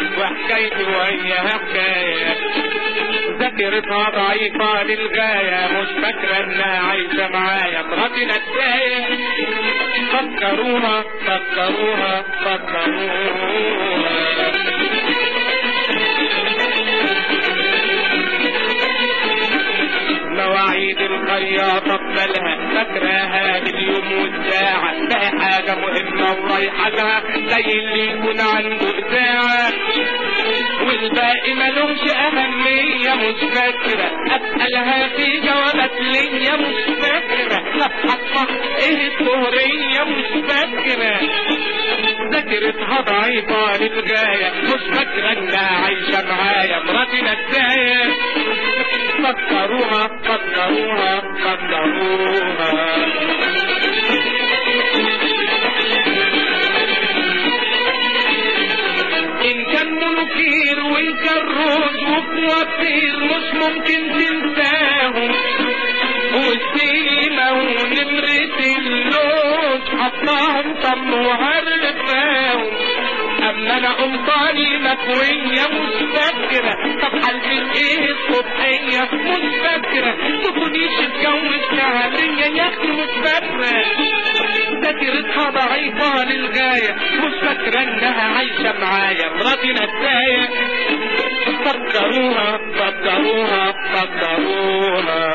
وحكايتي وياها حكاية ذاكرتها ضعيفة للغاية مش فاكرة انها عايشة معايا مراتي نساية فكروها فكروها فكروها مواعيد الخياطة بمالها فاكراها باليوم والساعة ده حاجة مهمة ورايحة لها زي اللي يكون عنده إذاعة والباقي ملومش أهمية مش فاكرة أسألها في جوابات ليا مش فاكرة صفحة صح إيه الظهرية مش فاكرة ذاكرتها ضعيفة للغاية مش فاكرة إنها عايشة معايا مراتي نساية فكروها فكروها فكروها إن كان منكير وإن كان روز وفواتير مش ممكن تنساهم والسيمة ونمرة اللوز حطاهم طم وهرفاهم اما انا قمطاني مكوية مش فاكرة طب حلفت ايه الصبحية مش فاكرة تكونيش اتجوز شهرية يا اختي مش فاكرة ذاكرتها ضعيفة للغاية مش فاكرة انها عايشة معايا مراتي نساية فكروها فكروها فكروها